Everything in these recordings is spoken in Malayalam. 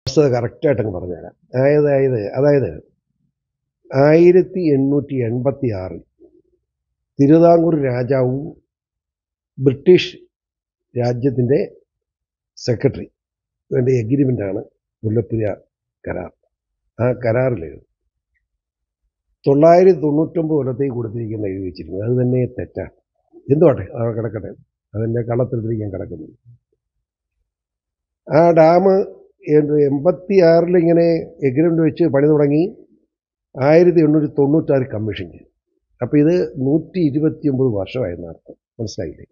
വസ്തുത കറക്റ്റായിട്ട് അങ്ങ് പറഞ്ഞുതരാം അതായത് അതായത് അതായത് ആയിരത്തി എണ്ണൂറ്റി എൺപത്തി ആറിൽ തിരുവിതാംകൂർ രാജാവും ബ്രിട്ടീഷ് രാജ്യത്തിൻ്റെ സെക്രട്ടറി ഇതിൻ്റെ എഗ്രിമെൻ്റാണ് മുല്ലപ്പെരിയ കരാർ ആ കരാറിൽ തൊള്ളായിരത്തി തൊണ്ണൂറ്റൊമ്പത് കൊല്ലത്തേക്ക് കൊടുത്തിരിക്കുന്ന എഴുതി വെച്ചിരിക്കുന്നത് അത് തന്നെ തെറ്റാണ് എന്തുവാട്ടെ ആ കിടക്കട്ടെ അതിൻ്റെ കള്ളത്തിലെത്തിരിക്കാൻ കിടക്കുന്നു ആ ഡാം എൺപത്തി ആറിൽ ഇങ്ങനെ എഗ്രിമെൻ്റ് വെച്ച് പണി തുടങ്ങി ആയിരത്തി എണ്ണൂറ്റി തൊണ്ണൂറ്റാറ് കമ്മീഷൻ ചെയ്തു അപ്പോൾ ഇത് നൂറ്റി ഇരുപത്തി ഒമ്പത് വർഷമായിരുന്നു അർത്ഥം മനസ്സിലായില്ലേ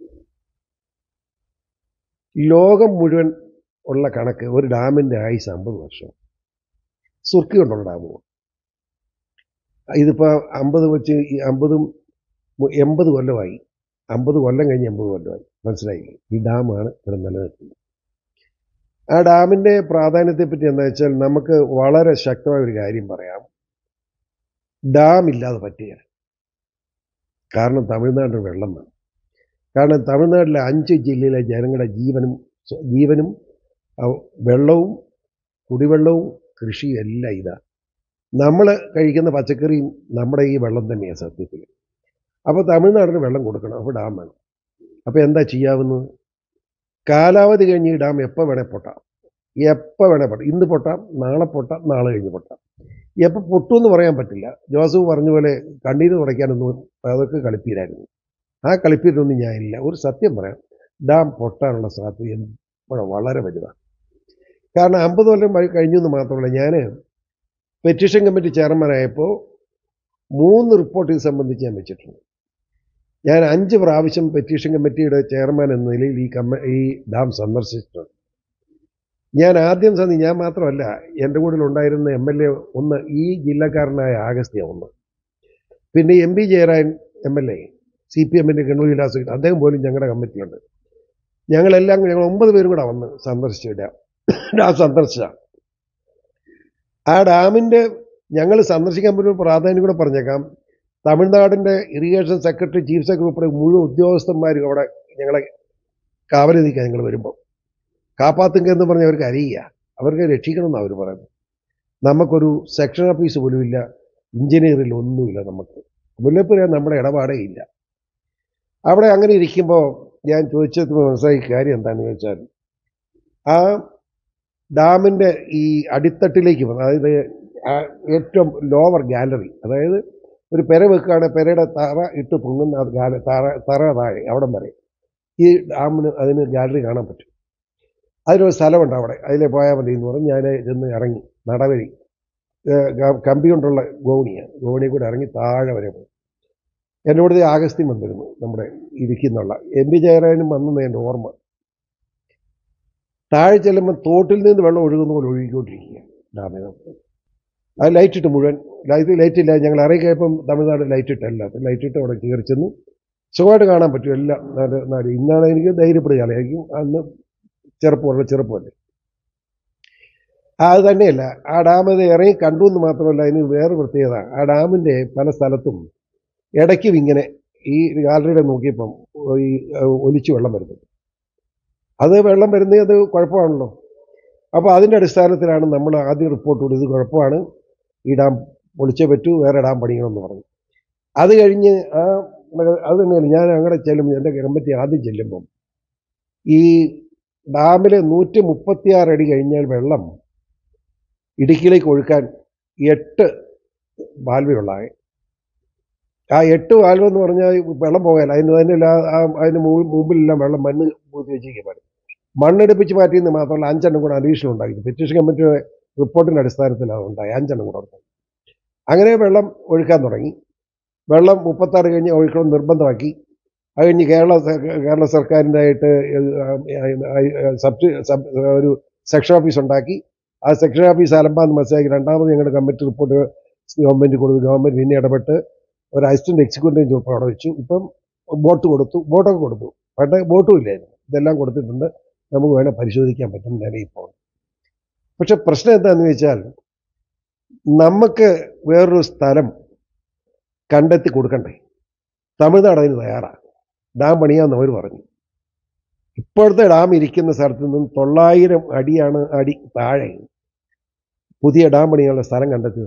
ലോകം മുഴുവൻ ഉള്ള കണക്ക് ഒരു ഡാമിൻ്റെ ആയുസ് അമ്പത് വർഷം സുർക്കി കൊണ്ടുള്ള ഡാമുകൾ ഇതിപ്പോൾ അമ്പത് വെച്ച് ഈ അമ്പതും മു- എൺപത് കൊല്ലമായി അമ്പത് കൊല്ലം കഴിഞ്ഞ് എൺപത് കൊല്ലമായി മനസ്സിലായില്ലേ ഈ ഡാമാണ് ഇവിടെ നിലനിൽക്കുന്നത് ആ ഡാമിൻ്റെ പ്രാധാന്യത്തെപ്പറ്റി എന്താ വെച്ചാൽ നമുക്ക് വളരെ ശക്തമായ ഒരു കാര്യം പറയാം ഡാം ഇല്ലാതെ പറ്റിയ കാരണം തമിഴ്നാട്ടിൽ വെള്ളം വേണം കാരണം തമിഴ്നാട്ടിലെ അഞ്ച് ജില്ലയിലെ ജനങ്ങളുടെ ജീവനും സ്വ- ജീവനും ആ, വെള്ളവും കുടിവെള്ളവും കൃഷിയും എല്ലാം ഇതാ നമ്മൾ കഴിക്കുന്ന പച്ചക്കറിയും നമ്മുടെ ഈ വെള്ളം തന്നെയാണ് സത്യത്തിൽ അപ്പോൾ തമിഴ്നാടിന് വെള്ളം കൊടുക്കണം അപ്പോൾ ഡാം വേണം അപ്പോൾ എന്താ ചെയ്യാവുന്നത് കാലാവധി കഴിഞ്ഞ് ഈ ഡാം എപ്പോൾ വേണേൽ പൊട്ടാം എപ്പോൾ വേണേൽ പൊട്ടാം ഇന്ന് പൊട്ടാം നാളെ പൊട്ടാം നാളെ കഴിഞ്ഞ് പൊട്ടാം എപ്പോൾ പൊട്ടുമെന്ന് പറയാൻ പറ്റില്ല ജോസഫ് പറഞ്ഞ പോലെ കണ്ണീര് തുടയ്ക്കാനൊന്നും അതൊക്കെ കളിപ്പീരായിരുന്നു ആ കളിപ്പീരൊന്നും ഞാനില്ല ഒരു സത്യം പറയാം ഡാം പൊട്ടാനുള്ള സാധ്യത എപ്പോഴും വളരെ വലുതാണ് കാരണം അമ്പത് കൊല്ലം വഴി കഴിഞ്ഞു എന്ന് മാത്രമല്ല ഞാൻ പെറ്റീഷൻ കമ്മിറ്റി ചെയർമാനായപ്പോൾ മൂന്ന് റിപ്പോർട്ട് ഇത് സംബന്ധിച്ച് ഞാൻ വെച്ചിട്ടുണ്ട് ഞാൻ അഞ്ച് പ്രാവശ്യം പെറ്റീഷൻ കമ്മിറ്റിയുടെ ചെയർമാൻ എന്ന നിലയിൽ ഈ കമ്മ ഈ ഡാം സന്ദർശിച്ചിട്ടുണ്ട് ഞാൻ ആദ്യം സന്ധി ഞാൻ മാത്രമല്ല എൻ്റെ കൂടെ ഉണ്ടായിരുന്ന എം എൽ എ ഒന്ന് ഈ ജില്ലക്കാരനായ ആഗസ്ത്യ ഒന്ന് പിന്നെ M P Jayarajan M L A C P എമ്മിൻ്റെ കണ്ണൂർ ജില്ലാ സെക്രട്ടറി അദ്ദേഹം പോലും ഞങ്ങളുടെ കമ്മിറ്റിയുണ്ട് ഞങ്ങളെല്ലാം കൂടി- ഞങ്ങൾ ഒമ്പത് പേരും കൂടെ വന്ന് സന്ദർശിച്ചു ഡാം ഡാം സന്ദർശിച്ച ആ ഡാമിൻ്റെ ഞങ്ങൾ സന്ദർശിക്കാൻ പറ്റുന്ന പ്രാധാന്യം കൂടെ പറഞ്ഞേക്കാം തമിഴ്നാടിൻ്റെ ഇറിഗേഷൻ സെക്രട്ടറി ചീഫ് സെക്രട്ടറി ഉൾപ്പെടെ മുഴുവൻ ഉദ്യോഗസ്ഥന്മാരും അവിടെ ഞങ്ങളെ കാവല് നിൽക്കാൻ ഞങ്ങൾ വരുമ്പോൾ കാപ്പാത്തുങ്ക എന്ന് പറഞ്ഞ് അവർക്ക് അറിയുക അവർക്ക് രക്ഷിക്കണമെന്നാണ് അവർ പറയുന്നത് നമുക്കൊരു സെക്ഷൻ ഓഫീസ് പോലും ഇല്ല എഞ്ചിനീയറിൽ ഒന്നുമില്ല നമുക്ക് മുല്ലപ്പുര നമ്മുടെ ഇടപാടേ ഇല്ല അവിടെ അങ്ങനെ ഇരിക്കുമ്പോൾ ഞാൻ ചോദിച്ചത് മനസ്സിലാക്കിയ കാര്യം എന്താണെന്ന് ചോദിച്ചാൽ ആ ഡാമിൻ്റെ ഈ അടിത്തട്ടിലേക്ക് വന്ന് അതായത് ആ ഏറ്റവും ലോവർ ഗാലറി അതായത് ഒരു പെര വെക്കുകയാണെങ്കിൽ പെരയുടെ തറ ഇട്ട് പൊങ്ങുന്ന ആ ഗാല തറ തറ താഴെ അവിടം വരെ ഈ ഡാമിന് അതിന് ഗാലറി കാണാൻ പറ്റും അതിനൊരു സ്ഥലമുണ്ട് അവിടെ അതിലെ പോയാൽ മതി എന്ന് പറഞ്ഞ് ഞാൻ ചെന്ന് ഇറങ്ങി നടവഴി ഏഹ് ക- കമ്പി കൊണ്ടുള്ള ഗോവണിയാണ് ഗോവണി കൂടെ ഇറങ്ങി താഴെ വരെ പോയി എൻ്റെ കൂടെ ആഗസ്തി വന്നിരുന്നു നമ്മുടെ ഇരിക്കുന്നുള്ള എം പി ജയരാജനും വന്നെന്ന് എൻ്റെ ഓർമ്മ താഴെ ചെല്ലുമ്പോൾ തോട്ടിൽ നിന്ന് വെള്ളം ഒഴുകുന്ന പോലെ ഒഴുകിക്കൊണ്ടിരിക്കുക ഡാമിൽ അത് ലൈറ്റ് ഇട്ട് മുഴുവൻ ലൈറ്റ് ലൈറ്റ് ഇല്ല ഞങ്ങൾ ഇറങ്ങിയപ്പം തമിഴ്നാട് ലൈറ്റ് ഇട്ടല്ല അപ്പം ലൈറ്റ് ഇട്ട് അവിടെ കയറി ചെന്നു സുഖമായിട്ട് കാണാൻ പറ്റും എല്ലാം നാട് നാട് ഇന്നാണ് എനിക്ക് ധൈര്യപ്പെടുകയാണ് എനിക്ക് അന്ന് ചെറുപ്പമല്ല ചെറുപ്പമല്ലേ ആ, അത് തന്നെയല്ല ആ ഡാം ഇത് ഇറങ്ങി കണ്ടു എന്ന് മാത്രമല്ല അതിന് വേറെ പ്രത്യേകത ആ ഡാമിൻ്റെ പല സ്ഥലത്തും ഇടയ്ക്കും ഇങ്ങനെ ഈ ഗാലറിയുടെ നോക്കിയപ്പം ഈ ഏഹ്, ഒലിച്ച് വെള്ളം വരുന്നത് അത് വെള്ളം വരുന്നത് അത് കുഴപ്പമാണല്ലോ അപ്പോൾ അതിൻ്റെ അടിസ്ഥാനത്തിലാണ് നമ്മൾ ആദ്യം റിപ്പോർട്ട് കൊടുത്തത് ഇത് കുഴപ്പമാണ് ഈ ഡാം പൊളിച്ചേ പറ്റൂ വേറെ ഡാം പണിയണമെന്ന് പറഞ്ഞു അത് കഴിഞ്ഞ് ആ അത് തന്നെയല്ല ഞാൻ അങ്ങനെ ചെല്ലുമ്പോൾ എൻ്റെ കമ്പറ്റി ആദ്യം ചെല്ലുമ്പം ഈ ഡാമിൽ നൂറ്റി മുപ്പത്തിയാറ് അടി കഴിഞ്ഞാൽ വെള്ളം ഇടുക്കിയിലേക്ക് ഒഴുക്കാൻ എട്ട് വാൽവുകളായി ആ എട്ട് വാൽവ് എന്ന് പറഞ്ഞാൽ വെള്ളം പോകാൻ അതിന് തന്നെ എല്ലാ- ആ അതിന് മു- മുമ്പിലെല്ലാം വെള്ളം മണ്ണ് പൂത്തി വെച്ചിരിക്കുകയാണ് മണ്ണെടുപ്പിച്ച് മാറ്റിയെന്ന് മാത്രമല്ല അഞ്ചെണ്ണം കൂടെ അഡീഷണൽ ഉണ്ടാക്കി പെറ്റീഷൻ കമ്മിറ്റിയുടെ റിപ്പോർട്ടിൻ്റെ അടിസ്ഥാനത്തിലാണ് ഉണ്ടായി അഞ്ചെണ്ണം കൂടെ ഉണ്ടായി അങ്ങനെ വെള്ളം ഒഴുക്കാൻ തുടങ്ങി വെള്ളം മുപ്പത്താറ് കഴിഞ്ഞ് ഒഴുക്കണം നിർബന്ധമാക്കി അത് കഴിഞ്ഞ് കേരള സ- കേരള സർക്കാരിൻ്റെ ആയിട്ട് സബ് സബ് ഒരു സെക്ഷൻ ഓഫീസ് ഉണ്ടാക്കി ആ സെക്ഷൻ ഓഫീസ് അലമ്പാന്ന് മനസ്സിലാക്കി രണ്ടാമത് ഞങ്ങളുടെ കമ്മിറ്റി റിപ്പോർട്ട് ഗവൺമെൻറ് കൊടുത്തു ഗവൺമെൻറ് പിന്നെ ഇടപെട്ട് ഒരു അസിസ്റ്റന്റ് എക്സിക്യൂട്ടീവ് ജോബ് അവിടെ വെച്ചു ഇപ്പം ബോട്ട് കൊടുത്തു ബോട്ടൊക്കെ കൊടുത്തു പണ്ട് ബോട്ടും ഇല്ലായിരുന്നു ഇതെല്ലാം കൊടുത്തിട്ടുണ്ട് നമുക്ക് വേണേൽ പരിശോധിക്കാൻ പറ്റും നിലയിൽ ഇപ്പോൾ പക്ഷെ പ്രശ്നം എന്താണെന്ന് വെച്ചാൽ നമുക്ക് വേറൊരു സ്ഥലം കണ്ടെത്തി കൊടുക്കണ്ടേ തമിഴ്നാട് അതിന് തയ്യാറാണ് ഡാം പണിയാമെന്ന് അവർ പറഞ്ഞു ഇപ്പോഴത്തെ ഡാം ഇരിക്കുന്ന സ്ഥലത്ത് നിന്നും തൊള്ളായിരം അടിയാണ് അടി താഴെ പുതിയ ഡാം പണിയാനുള്ള സ്ഥലം കണ്ടെത്തുക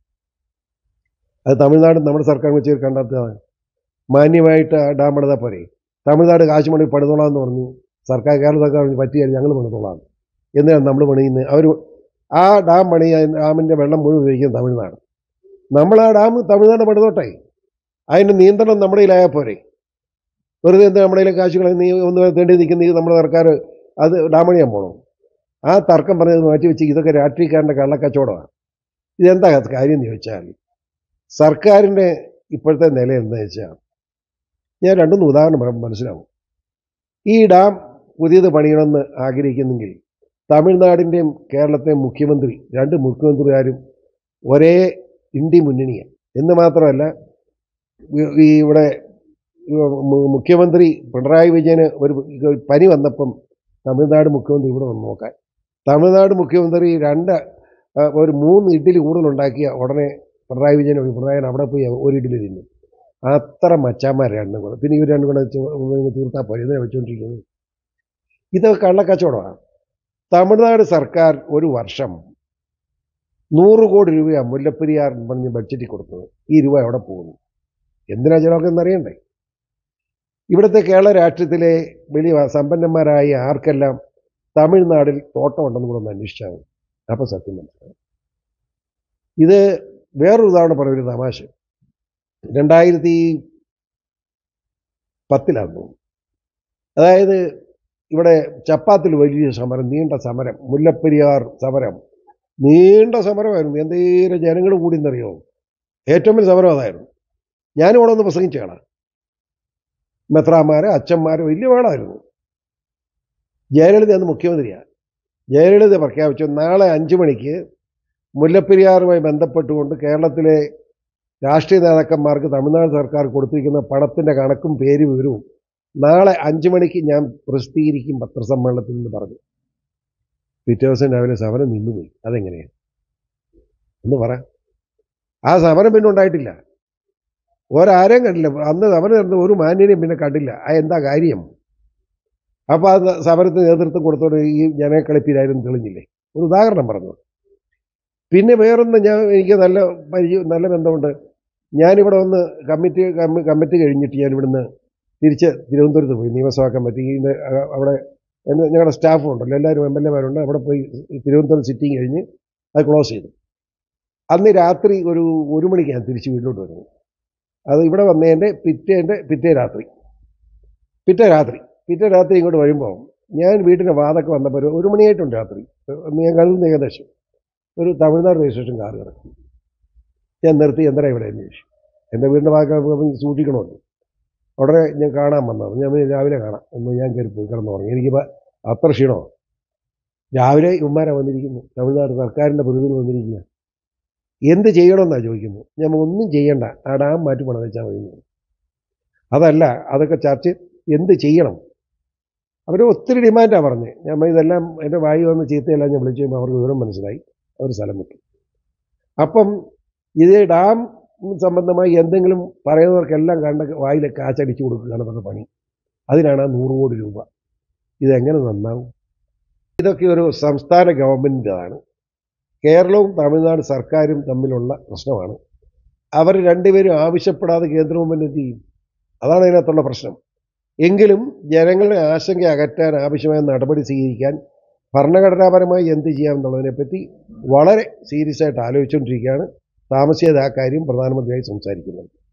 അത് തമിഴ്നാട് നമ്മുടെ സർക്കാർ വെച്ച് കണ്ടെത്തുക മാന്യമായിട്ട് ആ ഡാം പണിതാൽ പോരെ തമിഴ്നാട് കാശ് മണി പണിതോളാം എന്ന് പറഞ്ഞു സർക്കാർ കേരള സർക്കാർ പറഞ്ഞു പറ്റിയാൽ ഞങ്ങൾ പണിതോളാം എന്തിനാണ് നമ്മൾ പണിയുന്നത് അവർ ആ ഡാം പണിയാൻ ഡാമിൻ്റെ വെള്ളം മുഴുവൻ ഉപയോഗിക്കുന്നത് തമിഴ്നാട് നമ്മൾ ആ ഡാം തമിഴ്നാട് പണിതോട്ടെ അതിൻ്റെ നിയന്ത്രണം നമ്മുടെ കയ്യിലായാൽ പോരെ വെറുതെ എന്താ നമ്മുടെ കയ്യിലെ കാശുകൾ നീ ഒന്ന് തേണ്ടി നിൽക്കുന്ന നമ്മുടെ സർക്കാർ അത് ഡാം പണിയാൻ പോകണം ആ തർക്കം പറഞ്ഞത് മാറ്റി വെച്ച് ഇതൊക്കെ രാഷ്ട്രീയക്കാരൻ്റെ കള്ളക്കച്ചവടമാണ് ഇതെന്താ കാര്യം എന്ന് ചോദിച്ചാൽ സർക്കാരിൻ്റെ ഇപ്പോഴത്തെ നില എന്താ വെച്ചാൽ ഞാൻ രണ്ടൊന്ന് ഉദാഹരണം പറയുമ്പോൾ മനസ്സിലാവും ഈ ഡാം പുതിയത് പണിയണമെന്ന് ആഗ്രഹിക്കുന്നെങ്കിൽ തമിഴ്നാടിൻ്റെയും കേരളത്തെയും മുഖ്യമന്ത്രി രണ്ട് മുഖ്യമന്ത്രിമാരും ഒരേ ഇന്ത്യ മുന്നണിയാണ് എന്ന് മാത്രമല്ല ഈ- ഈ ഇവിടെ മു- മുഖ്യമന്ത്രി പിണറായി വിജയന് ഒരു പനി വന്നപ്പം തമിഴ്നാട് മുഖ്യമന്ത്രി ഇവിടെ വന്ന് നോക്കാൻ തമിഴ്നാട് മുഖ്യമന്ത്രി രണ്ട് ആ, ഒരു മൂന്ന് ഇഡ്ഡലി കൂടുതലുണ്ടാക്കിയ ഉടനെ പിണറായി വിജയൻ പിണറായി വിജയൻ അവിടെ പോയി ഒരു ഇഡ്ഡലി തിന്നും അത്ര മച്ചാന്മാർ രണ്ടും കൂടെ പിന്നെ ഇവർ രണ്ടും കൂടെ ചെ- തീർത്താൽ പോയി ഇതിനെ വെച്ചുകൊണ്ടിരിക്കുന്നത് ഇതൊക്കെ കള്ളക്കച്ചവടമാണ് തമിഴ്നാട് സർക്കാർ ഒരു വർഷം നൂറ് കോടി രൂപയാണ് മുല്ലപ്പെരിയാർ എന്ന് പറഞ്ഞ് ബഡ്ജറ്റിൽ കൊടുത്തത് ഈ രൂപ എവിടെ പോകുന്നു എന്തിനാ ചിലവൊക്കെ എന്നറിയണ്ടേ ഇവിടുത്തെ കേരള രാഷ്ട്രീയത്തിലെ വലിയ സമ്പന്നന്മാരായ ആർക്കെല്ലാം തമിഴ്നാടിൽ തോട്ടമുണ്ടെന്ന് കൂടെ ഒന്ന് അന്വേഷിച്ചാൽ മതി അപ്പോൾ സത്യം മനസ്സിലാവും ഇത് വേറൊരു ഉദാഹരണം പറയൊരു തമാശ രണ്ടായിരത്തി പത്തിലാണെന്ന് തോന്നുന്നു അതായത് ഇവിടെ ചപ്പാത്തിൽ വലിയ സമരം നീണ്ട സമരം മുല്ലപ്പെരിയാർ സമരം നീണ്ട സമരമായിരുന്നു എന്തേലും ജനങ്ങൾ കൂടി എന്നറിയോ ഏറ്റവും വലിയ സമരം അതായിരുന്നു ഞാനും ഇവിടെ ഒന്ന് പ്രസംഗിച്ചാണ് മെത്രാന്മാര് അച്ഛന്മാര് വലിയ വേളമായിരുന്നു ജയലളിത അന്ന് മുഖ്യമന്ത്രിയാണ് ജയലളിത പ്രഖ്യാപിച്ചു നാളെ അഞ്ചു മണിക്ക് മുല്ലപ്പെരിയാറുമായി ബന്ധപ്പെട്ടുകൊണ്ട് കേരളത്തിലെ രാഷ്ട്രീയ നേതാക്കന്മാർക്ക് തമിഴ്നാട് സർക്കാർ കൊടുത്തിരിക്കുന്ന പണത്തിൻ്റെ കണക്കും പേര് വിവരവും നാളെ അഞ്ചു മണിക്ക് ഞാൻ പ്രസിദ്ധീകരിക്കും പത്രസമ്മേളനത്തിൽ നിന്ന് പറഞ്ഞു പിറ്റേ ദിവസം രാവിലെ സമരം നിന്നുപോയി അതെങ്ങനെയാണ് എന്ന് പറ ആ സമരം പിന്നെ ഉണ്ടായിട്ടില്ല ഒരാരെയും കണ്ടില്ല അന്ന് സമരം നടന്ന ഒരു മാന്യനെയും പിന്നെ കണ്ടില്ല ആ എന്താ കാര്യം അപ്പോൾ അത് സമരത്തിന് നേതൃത്വം കൊടുത്തോണ്ട് ഈ ജനയെ കളിപ്പിലായിരുന്നു തെളിഞ്ഞില്ലേ ഒരു ഉദാഹരണം പറഞ്ഞു പിന്നെ വേറൊന്ന് ഞാൻ എനിക്ക് നല്ല പരിചയം നല്ല ബന്ധമുണ്ട് ഞാനിവിടെ വന്ന് കമ്മിറ്റി കമ്മി- കമ്മിറ്റി കഴിഞ്ഞിട്ട് ഞാൻ ഇവിടുന്ന് തിരിച്ച് തിരുവനന്തപുരത്ത് പോയി നിയമസഭാ കമ്മിറ്റി ഈ ന- അ- അവിടെ എന്ന് ഞങ്ങളുടെ സ്റ്റാഫും ഉണ്ടല്ലോ എല്ലാവരും എം എൽ എമാരുണ്ട് അവിടെ പോയി ഈ തിരുവനന്തപുരം സിറ്റിംഗ് കഴിഞ്ഞ് അത് ക്ലോസ് ചെയ്തു അന്ന് രാത്രി ഒരു ഒരു മണിക്ക് ഞാൻ തിരിച്ച് വീട്ടിലോട്ട് വരുന്നു അത് ഇവിടെ വന്നതിൻ്റെ പിറ്റേൻ്റെ പിറ്റേ രാത്രി പിറ്റേ രാത്രി പിറ്റേ രാത്രി ഇങ്ങോട്ട് വരുമ്പോൾ ഞാൻ വീട്ടിൻ്റെ വാതൊക്കെ വന്നപ്പോൾ ഒരു ഒരു മണിയായിട്ടുണ്ട് രാത്രി ഒന്ന് ഞാൻ കരുതുന്ന ഏകദേശം ഒരു തമിഴ്നാട് രജിസ്ട്രേഷൻ കാർ കിടക്കും ഞാൻ നിർത്തി എന്താ ഇവിടെ എന്ന് ചോദിച്ചു എൻ്റെ വീടിൻ്റെ ഭാഗത്ത് സൂക്ഷിക്കണമല്ലോ ഉടനെ ഞാൻ കാണാൻ വന്നത് ഞാൻ പറഞ്ഞു, രാവിലെ കാണാം എന്ന് ഞാൻ കയറി പോയി കിടന്നുറങ്ങി എനിക്കിപ്പോൾ അത്ര ക്ഷീണമാണ് രാവിലെ ഇവന്മാരാണ് വന്നിരിക്കുന്നു തമിഴ്നാട് സർക്കാരിൻ്റെ പ്രതിനിധി വന്നിരിക്കുക എന്ത് ചെയ്യണമെന്നാണ് ചോദിക്കുന്നത് ഞാൻ പറഞ്ഞു, ഒന്നും ചെയ്യണ്ട ആ ഡാം മാറ്റി പണം വെച്ചാൽ മതി എന്ന് പറഞ്ഞു. അതല്ല അതൊക്കെ ചർച്ച എന്ത് ചെയ്യണം അവർ ഒത്തിരി ഡിമാൻഡാണ് പറഞ്ഞത് ഞാൻ പറഞ്ഞു, ഇതെല്ലാം എൻ്റെ വായു വന്ന് ചീത്തയെല്ലാം ഞാൻ വിളിച്ചു കഴിയുമ്പോൾ അവർക്ക് വിവരം മനസ്സിലായി അവർ സ്ഥലം വിട്ടു അപ്പം ഇത് ഡാം സംബന്ധമായി എന്തെങ്കിലും പറയുന്നവർക്കെല്ലാം കണ്ട വായിലെ കാച്ചടിച്ചു കൊടുക്കുകയാണ് അവരുടെ പണി അതിനാണ് ആ നൂറ് കോടി രൂപ ഇതെങ്ങനെ നന്നാവും ഇതൊക്കെ ഒരു സംസ്ഥാന ഗവൺമെൻറ്റിൻ്റെതാണ് കേരളവും തമിഴ്നാട് സർക്കാരും തമ്മിലുള്ള പ്രശ്നമാണ് അവർ രണ്ടുപേരും ആവശ്യപ്പെടാതെ കേന്ദ്ര ഗവൺമെൻറ് എന്ത് ചെയ്യും അതാണ് അതിനകത്തുള്ള പ്രശ്നം എങ്കിലും ജനങ്ങളുടെ ആശങ്ക അകറ്റാൻ ആവശ്യമായ നടപടി സ്വീകരിക്കാൻ ഭരണഘടനാപരമായി എന്ത് ചെയ്യാമെന്നുള്ളതിനെപ്പറ്റി വളരെ സീരിയസ് ആയിട്ട് ആലോചിച്ചുകൊണ്ടിരിക്കുകയാണ് താമസിയാതെ ആ കാര്യം പ്രധാനമന്ത്രിയായി സംസാരിക്കുന്നത്